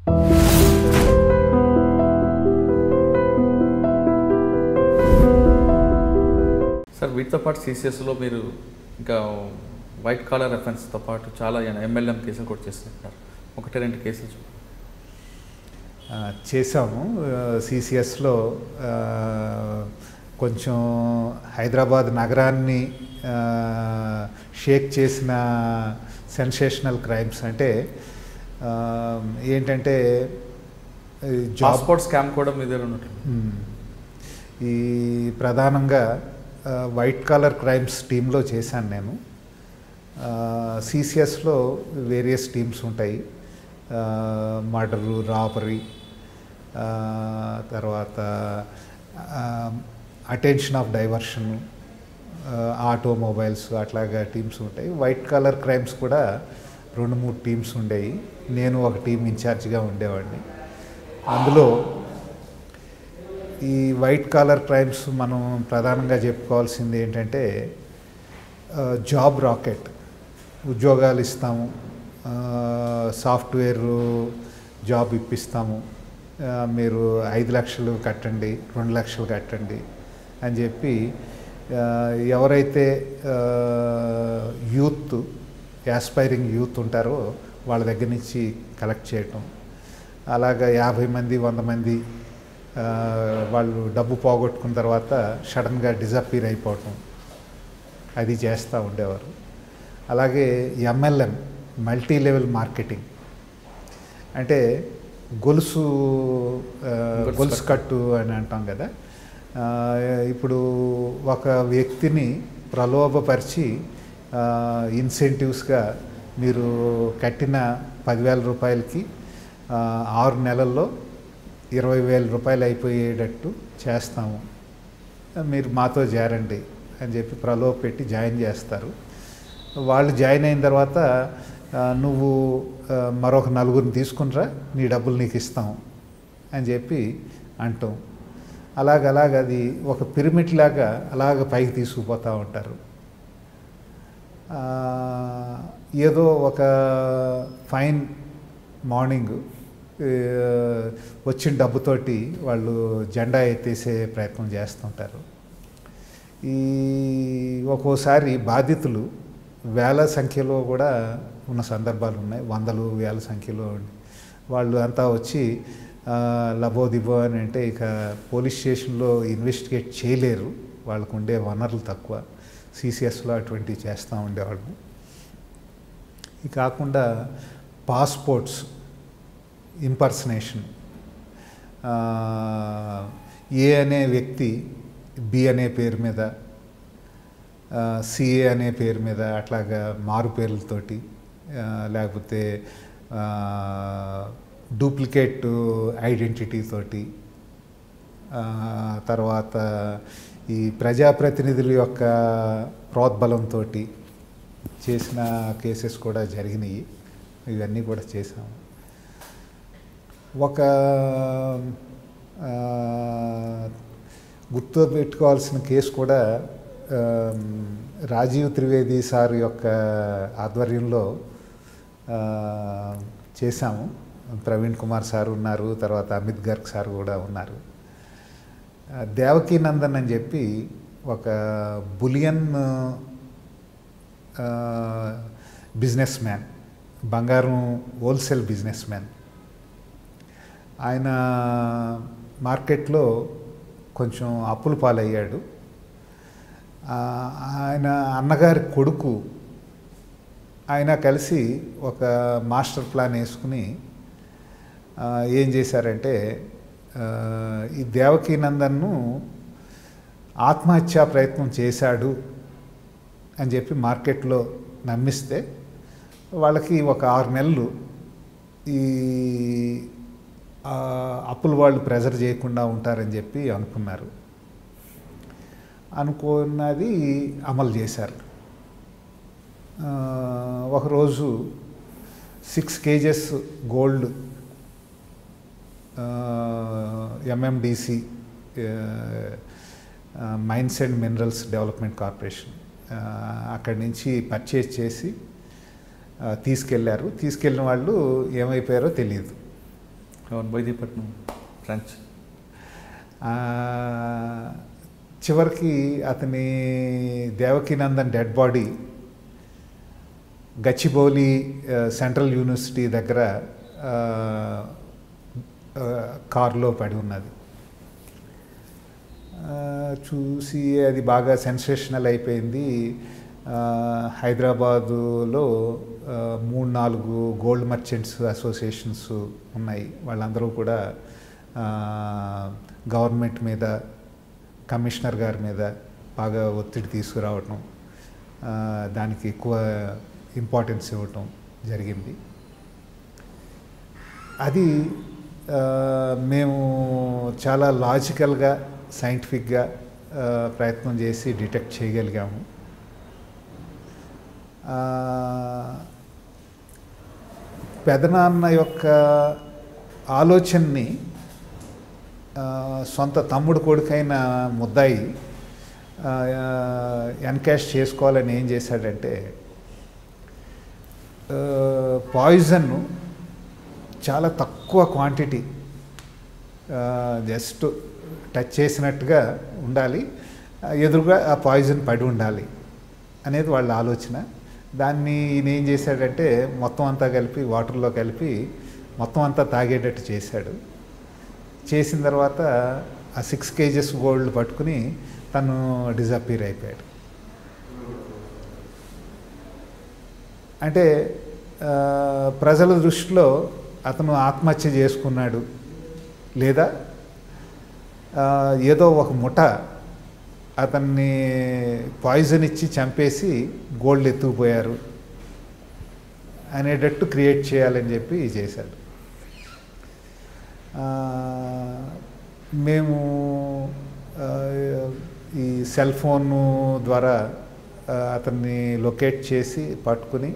Sir వీటితో పాటు సిసిఎస్లో మీరు ఇంకా వైట్ కాలర్ రెఫరెన్స్తో పాటు చాలా ఎంఎల్ఎం కేసులు కూడా చేస్తున్నారు ఒకటి రెండు కేసులు చూ- ఆ, చేశాము సిసిఎస్లో కొంచెం హైదరాబాద్ నగరాన్ని ఆ, షేక్ చేసిన సెన్సేషనల్ క్రైమ్స్ అంటే ఆ, ఏంటంటే ఈ జాబ్ పాస్పోర్ట్ స్కామ్ కూడా మీ దగ్గర ఉన్నట్లు మ్మ్. ఈ ప్రధానంగా ఆ, వైట్ కాలర్ క్రైమ్స్ టీంలో చేశాను నేను సిసిఎస్లో వేరియస్ టీమ్స్ ఉంటాయి మర్డరు రాబరీ తర్వాత అటెన్షన్ ఆఫ్ డైవర్షన్ ఆటోమొబైల్స్ అట్లాగా టీమ్స్ ఉంటాయి వైట్ కలర్ క్రైమ్స్ కూడా రెండు మూడు టీమ్స్ ఉండేవి నేను ఒక టీం ఇన్ఛార్జిగా ఉండేవాడిని అందులో ఈ వైట్ కాలర్ క్రైమ్స్ మనం ప్రధానంగా చెప్పుకోవాల్సింది ఏంటంటే ఆ, జాబ్ రాకెట్ ఉద్యోగాలు ఇస్తాము ఆ, సాఫ్ట్వేర్ జాబ్ ఇప్పిస్తాము ఆ, మీరు ఐదు లక్షలు కట్టండి రెండు లక్షలు కట్టండి అని చెప్పి ఆ, ఎవరైతే ఆ, యూత్ యాస్పైరింగ్ యూత్ ఉంటారో వాళ్ళ దగ్గర నుంచి కలెక్ట్ చేయటం అలాగా యాభై మంది వంద మంది ఆ, వాళ్ళు డబ్బు పోగొట్టుకున్న తర్వాత సడన్గా డిజపీర్ అయిపోవటం అది చేస్తూ ఉండేవారు అలాగే ఎంఎల్ఎం మల్టీ లెవెల్ మార్కెటింగ్ అంటే గొలుసు ఆ, గొలుసు గొలుసు కట్టు అని అంటాం కదా ఆ, ఇప్పుడు ఒక వ్యక్తిని ప్రలోభపరిచి ఇన్సెంటివ్స్గా మీరు కట్టిన పదివేల రూపాయలకి ఆ, ఆరు నెలల్లో ఇరవై వేల రూపాయలు అయిపోయేటట్టు చేస్తాము మీరు మాతో చేరండి అని చెప్పి ప్రలోభ పెట్టి జాయిన్ చేస్తారు వాళ్ళు జాయిన్ అయిన తర్వాత ఆ, నువ్వు ఆ, మరొక నలుగురిని తీసుకునిరా నీ డబ్బులు నీకు ఇస్తాం అని చెప్పి అంటాం అలాగ అలాగ అది ఒక పిరమిడ్ లాగా అలాగ పైకి తీసుకుపోతూ ఉంటారు ఆ, ఏదో ఒక ఫైన్ మార్నింగ్ ఏ, వచ్చిన డబ్బుతోటి వాళ్ళు జెండా ఎత్తేసే ప్రయత్నం చేస్తుంటారు ఈ ఒక్కోసారి బాధితులు వేల సంఖ్యలో కూడా ఉన్న సందర్భాలు ఉన్నాయి వందలు వేల సంఖ్యలో ఉండి వాళ్ళు అంతా వచ్చి ఆ, లబో దిబో అని అంటే ఇక పోలీస్ స్టేషన్లో ఇన్వెస్టిగేట్ చేయలేరు వాళ్ళకు ఉండే వనరులు తక్కువ సిసిఎస్లో అటువంటివి చేస్తూ ఉండేవాళ్ళు ఇది కాకుండా పాస్పోర్ట్స్ ఇంపర్సనేషన్ ఏ అనే వ్యక్తి బి అనే పేరు మీద సిఏ అనే పేరు మీద అట్లాగా మారు పేర్లతోటి ఆ, లేకపోతే డూప్లికేట్ ఐడెంటిటీ తోటి ఆ, తర్వాత ఈ ప్రజాప్రతినిధుల యొక్క ప్రోద్బలంతో చేసిన కేసెస్ కూడా జరిగినాయి ఇవన్నీ కూడా చేసాము ఒక ఆ, గుర్తుపెట్టుకోవాల్సిన కేసు కూడా ఆ, రాజీవ్ త్రివేది సార్ యొక్క ఆధ్వర్యంలో ఆ, చేశాము ప్రవీణ్ కుమార్ సార్ ఉన్నారు తర్వాత అమిత్ గర్గ్ సార్ కూడా ఉన్నారు ఆ, దేవకీ నందన్ అని చెప్పి ఒక బులియన్ బిజినెస్ మ్యాన్ బంగారం హోల్సేల్ బిజినెస్ మ్యాన్ ఆయన మార్కెట్లో కొంచెం అప్పుల పాలయ్యాడు ఆ, ఆయన అన్నగారి కొడుకు ఆయన కలిసి ఒక మాస్టర్ ప్లాన్ వేసుకుని ఆ, ఏం చేశారంటే ఆ, ఈ దేవకీ నందన్ను ఆత్మహత్యా ప్రయత్నం చేశాడు అని చెప్పి మార్కెట్లో నమ్మిస్తే వాళ్ళకి ఒక ఆరు నెలలు ఈ ఆ, అప్పుల వాళ్ళు ప్రెజర్ చేయకుండా ఉంటారని చెప్పి అనుకున్నారు అనుకున్నది అమలు చేశారు ఆ, ఒకరోజు six cases gold MMDC mines and minerals development corporation ఆ, అక్కడి నుంచి పర్చేజ్ చేసి ఆ, తీసుకెళ్ళారు తీసుకెళ్ళిన వాళ్ళు ఏమైపోయారో తెలియదు అవును వైద్యపట్నం బ్రాంచ్ ఆ, చివరికి అతని దేవకీనందన్ డెడ్ బాడీ గచ్చిబౌలి ఆ, సెంట్రల్ యూనివర్సిటీ దగ్గర ఆ, ఆ, కారులో పడి ఉన్నది ఆ, చూసి అది బాగా సెన్సేషనల్ అయిపోయింది ఆ, హైదరాబాదులో ఆ, మూడు నాలుగు గోల్డ్ మర్చెంట్స్ అసోసియేషన్స్ ఉన్నాయి వాళ్ళందరూ కూడా ఆ, గవర్నమెంట్ మీద కమిషనర్ గారి మీద బాగా ఒత్తిడి తీసుకురావటం ఆ, దానికి ఎక్కువ ఇంపార్టెన్స్ ఇవ్వటం జరిగింది అది ఆ, మేము చాలా లాజికల్గా సైంటిఫిక్గా ఆ, ప్రయత్నం చేసి డిటెక్ట్ చేయగలిగాము ఆ, పెదనాన్న యొక్క ఆలోచనని ఆ, సొంత తమ్ముడు కొడుకైన ముద్దాయి ఎన్కాష్ చేసుకోవాలని ఏం చేశాడంటే పాయిజన్ చాలా తక్కువ క్వాంటిటీ జస్ట్ టచ్ చేసినట్టుగా ఉండాలి ఆ, ఎదురుగా ఆ పాయిజన్ పడి ఉండాలి అనేది వాళ్ళ ఆలోచన దాన్ని ఈయన ఏం చేశాడంటే మొత్తం అంతా కలిపి వాటర్లో కలిపి మొత్తం అంతా తాగేటట్టు చేశాడు చేసిన తర్వాత ఆ సిక్స్ కేజెస్ గోల్డ్ పట్టుకుని తను డిజపీర్ అయిపోయాడు అంటే ఆ, ప్రజల దృష్టిలో అతను ఆత్మహత్య చేసుకున్నాడు లేదా ఆ, ఏదో ఒక ముఠ అతన్ని పాయిజన్ ఇచ్చి చంపేసి గోల్డ్ ఎత్తుకుపోయారు అనేటట్టు క్రియేట్ చేయాలని చెప్పి చేశాడు ఆ, మేము ఆ, ఈ సెల్ ఫోన్ ద్వారా ఆ, అతన్ని లొకేట్ చేసి పట్టుకుని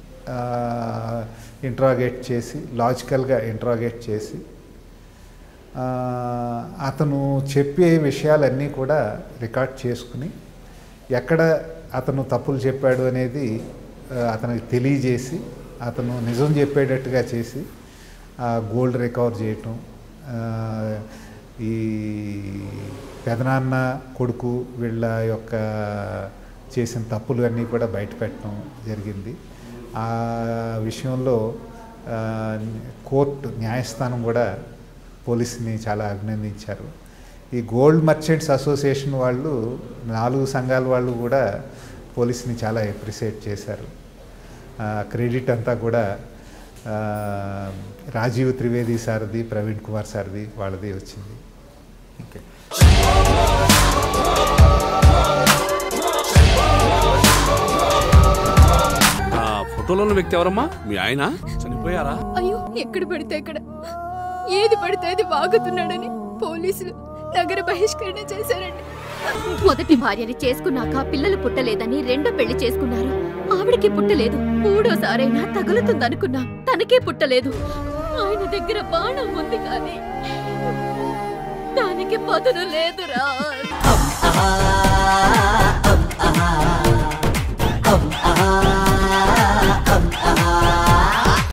ఇంట్రాగేట్ చేసి లాజికల్గా ఇంట్రాగేట్ చేసి ఆ, అతను చెప్పే విషయాలన్నీ కూడా రికార్డ్ చేసుకుని ఎక్కడ అతను తప్పులు చెప్పాడు అనేది ఆ, అతనికి తెలియజేసి అతను నిజం చెప్పేటట్టుగా చేసి ఆ గోల్డ్ రికవర్ చేయటం ఆ, ఈ పెదనాన్న కొడుకు వీళ్ళ యొక్క చేసిన తప్పులు అన్నీ కూడా బయటపెట్టడం జరిగింది ఆ విషయంలో ఆ, కోర్టు న్యాయస్థానం కూడా పోలీసుని చాలా అభినందించారు ఈ గోల్డ్ మర్చెంట్స్ అసోసియేషన్ వాళ్ళు నాలుగు సంఘాల వాళ్ళు కూడా పోలీసుని చాలా అప్రిషియేట్ చేశారు ఆ, క్రెడిట్ అంతా కూడా ఆ, రాజీవ్ త్రివేది సారథి ప్రవీణ్ కుమార్ సారథి వాళ్ళది వచ్చింది ఓకే ఆ ఫోటోలో ఉన్న వ్యక్తి ఎవరమ్మా మీ ఆయన చనిపోయారా అయ్యో ఎక్కడ పడితే అక్కడ ఏది పడితే అది వాగుతున్నాడని పోలీసులు నగర బహిష్కరణ చేశారండి మొదటి భార్యని చేసుకున్నాక పిల్లలు పుట్టలేదని రెండో పెళ్లి చేసుకున్నారు ఆవిడకి పుట్టలేదు మూడోసారైనా తగులుతుందనుకున్నాం తనకే పుట్టలేదు ఆయన దగ్గర బాణం ఉంది కానీ దానికి పదును లేదురా